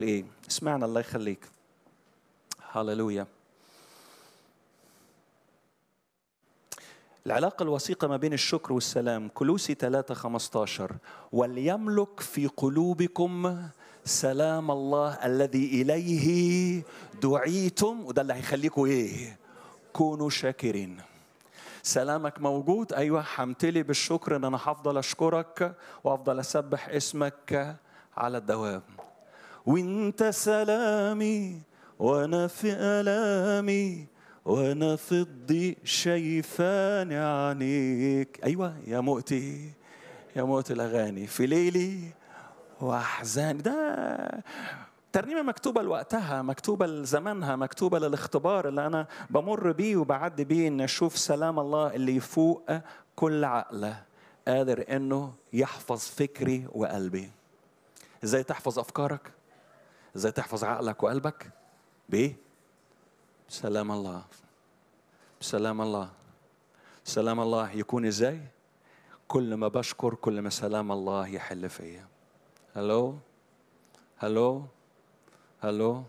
ايه اسمعنا الله يخليك هللويا العلاقة الوثيقة ما بين الشكر والسلام كلوسي 3 15 وليملك في قلوبكم سلام الله الذي إليه دعيتم وده اللي هيخليكم إيه كونوا شاكرين سلامك موجود أيوة همتلي بالشكر إن أنا هفضل أشكرك وأفضل أسبح اسمك على الدوام وانت سلامي وانا في الامي وانا في الضيق شايفاني عينيك ايوه يا مؤتي يا مؤتي الاغاني في ليلي واحزاني ده ترنيمة مكتوبة لوقتها مكتوبة لزمانها مكتوبة للاختبار اللي أنا بمر بيه وبعدي بيه إن أشوف سلام الله اللي يفوق كل عقله قادر إنه يحفظ فكري وقلبي إزاي تحفظ أفكارك؟ ازاي تحفظ عقلك وقلبك بايه سلام الله سلام الله سلام الله يكون ازاي كل ما بشكر كل ما سلام الله يحل فيا هلو هلو هلو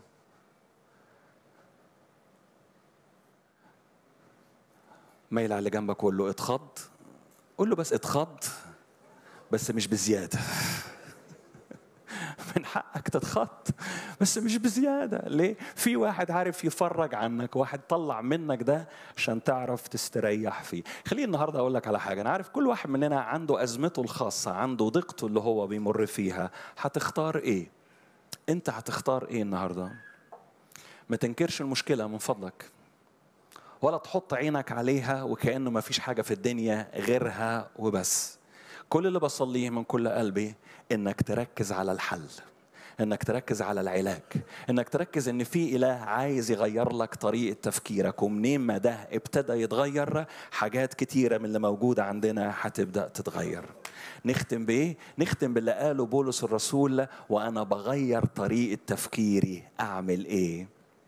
ميل على اللي جنبك وقول له اتخض قول له بس اتخض بس مش بزياده من حقك تتخط بس مش بزياده ليه في واحد عارف يفرج عنك واحد طلع منك ده عشان تعرف تستريح فيه خليني النهارده اقول لك على حاجه انا عارف كل واحد مننا عنده ازمته الخاصه عنده ضيقته اللي هو بيمر فيها هتختار ايه انت هتختار ايه النهارده ما تنكرش المشكله من فضلك ولا تحط عينك عليها وكانه ما فيش حاجه في الدنيا غيرها وبس كل اللي بصليه من كل قلبي انك تركز على الحل انك تركز على العلاج انك تركز ان في اله عايز يغير لك طريقه تفكيرك ومنين ما ده ابتدى يتغير حاجات كتيره من اللي موجوده عندنا هتبدا تتغير نختم بايه نختم باللي قاله بولس الرسول وانا بغير طريقه تفكيري اعمل ايه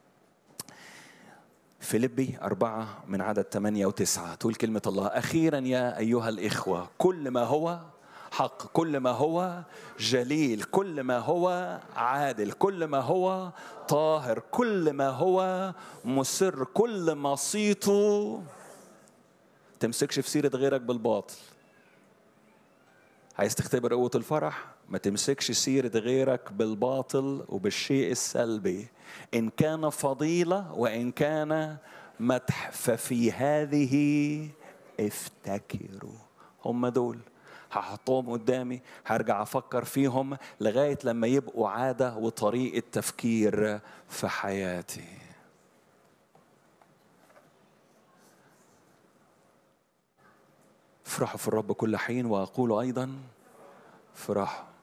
فيلبي أربعة من عدد ثمانية وتسعة تقول كلمة الله أخيرا يا أيها الإخوة كل ما هو حق كل ما هو جليل كل ما هو عادل كل ما هو طاهر كل ما هو مسر كل ما صيته تمسكش في سيرة غيرك بالباطل عايز تختبر قوة الفرح ما تمسكش سيرة غيرك بالباطل وبالشيء السلبي إن كان فضيلة وإن كان مدح ففي هذه افتكروا هم دول هحطهم قدامي هرجع افكر فيهم لغايه لما يبقوا عاده وطريقه تفكير في حياتي افرحوا في الرب كل حين واقول ايضا افرحوا